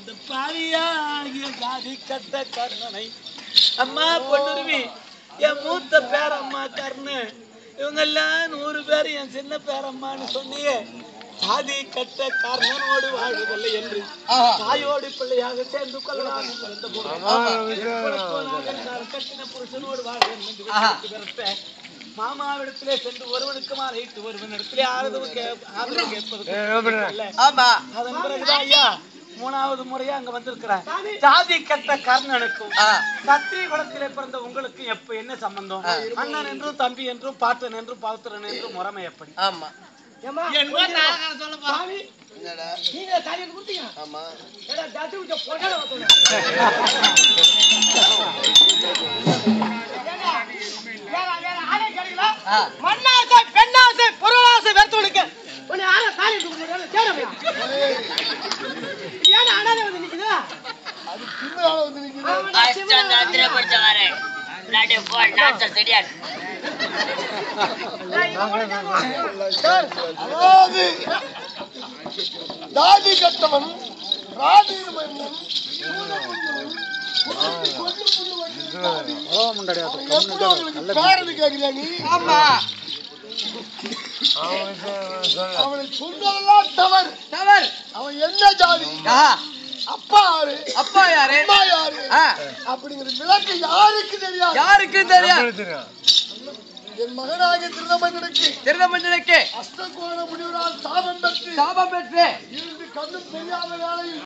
அந்த பாவியாகிய ஜாதி கட்ட கர்ணனை அம்மா பொண்ணுருவி என் மூத்த பேரம்மா கர்ணு இவங்க எல்லாம் நூறு பேர் என் சின்ன பேரம்மான்னு சொன்னியே ஜாதி கட்ட கர்ணனோடு வாழ்வதில்லை என்று தாயோடு பிள்ளையாக சேர்ந்து கொள்ளலாம் என்று வந்தபோது உனக்கு நான் கட்டின புருஷனோடு வாழ்வேன் என்று விட்டு விரட்ட மாமாவிடத்திலே சென்று ஒருவனுக்கு மாறிட்டு ஒருவனிடத்திலே ஆறுதல் கே ஆறுதல் கேட்பது அல்ல. ஆமா அதன் பிறகுதான் ஐயா மூணாவது முறையா அங்க வந்திருக்கிறார் ஜாதி கட்ட கர்ணனுக்கும் ஆ. சத்திரிய குலத்திலே பிறந்த உங்களுக்கு எப்ப என்ன சம்பந்தம் அண்ணன் என்றும் தம்பி என்றும் பாட்டன் என்றும் பௌத்திரன் என்றும் முறைமை எப்படி ஆமா என்ன நாடகம் சொல்ல போறான்? என்னடா நீங்க தலையில குடுத்தீங்க ஆமா ஏடா, ஜாதி விட்ட பொண்ணால வந்தோம். ஆ. மண்ணாசை பெண்ணாசை பொருளாசை வெறுத்தவனுக்கு உன்னை யார தாலி தூக்குறாங்க தேடமையா ஏன் அனாதை வந்து நிக்குதா அஷ்டம் அத்திர படிச்சவாரு இல்லாட்டி போல் நாட்கள் தெரியாது அதாவது தாடி கட்டவன் ராஜீர் மன்னன் ஆமா அவனை சொல்றதெல்லாம் தவறு தவறு அவன் என்ன ஜாதி ஆ, அப்பா யாரு அப்பா யாரு அம்மா யாரு ஆ, அப்படிங்கிற விளக்கு யாருக்கு தெரியாது யாருக்கு தெரியும் என் மகனாகிய திருநமஞ்சனுக்கு திருதமஞ்சனுக்கு அஷ்டகோண முடிவுறால் சாபம் பெற்று சாபம் பெற்று இருந்து கண்ணும் தெரியாத வேளையில்